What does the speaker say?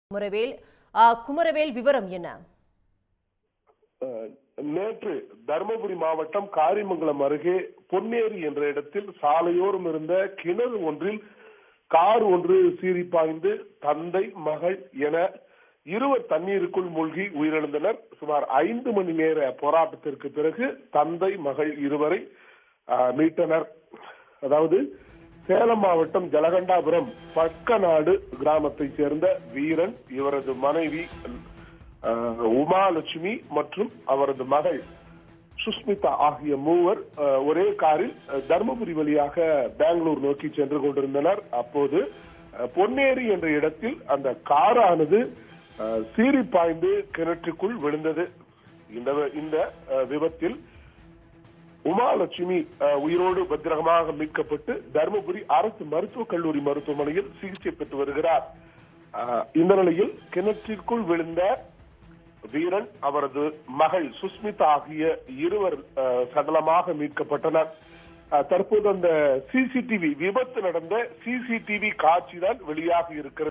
குமரவேல் ஆ, குமரவேல் விவரம் என்ன அஹ், நேற்று தருமபுரி மாவட்டம் காரிமங்கலம் அருகே பொன்னேரி என்ற இடத்தில் சாலையோரம் இருந்த கிணறு ஒன்றில் கார் ஒன்று சீறி பாய்ந்து தந்தை மகள் என இருவர் தண்ணீருக்குள் மூழ்கி உயிரிழந்தனர் சுமார் ஐந்து மணி நேர போராட்டத்திற்கு பிறகு தந்தை மகள் இருவரை அஹ், மீட்டனர் அதாவது சேலம் மாவட்டம் ஜலகண்டாபுரம் பக்கநாடு கிராமத்தைச் சேர்ந்த வீரன் இவரது மனைவி அஹ், உமாலட்சுமி மற்றும் அவரது மகள் சுஸ்மிதா ஆகிய மூவர் அஹ், ஒரே காரில் அஹ், தர்மபுரி வழியாக பெங்களூர் நோக்கி சென்று கொண்டிருந்தனர் அப்போது அஹ், பொன்னேரி என்ற இடத்தில் அந்த காரானது அஹ், சீறி பாய்ந்து கிணற்றுக்குள் விழுந்தது இந்த இந்த அஹ், விபத்தில் உமாலட்சுமி அஹ், உயிரோடு பத்திரமாக மீட்கப்பட்டு தருமபுரி அரசு மருத்துவக் கல்லூரி மருத்துவமனையில் சிகிச்சை பெற்று வருகிறார் அஹ், இந்த நிலையில் கிணற்றிற்குள் விழுந்த வீரன் அவரது மகள் சுஸ்மிதா ஆகிய இருவர் அஹ், சடலமாக மீட்கப்பட்டனர் அஹ், தற்போது அந்த சிசிடிவி விபத்து நடந்த சிசிடிவி காட்சி தான் வெளியாகி இருக்கிறது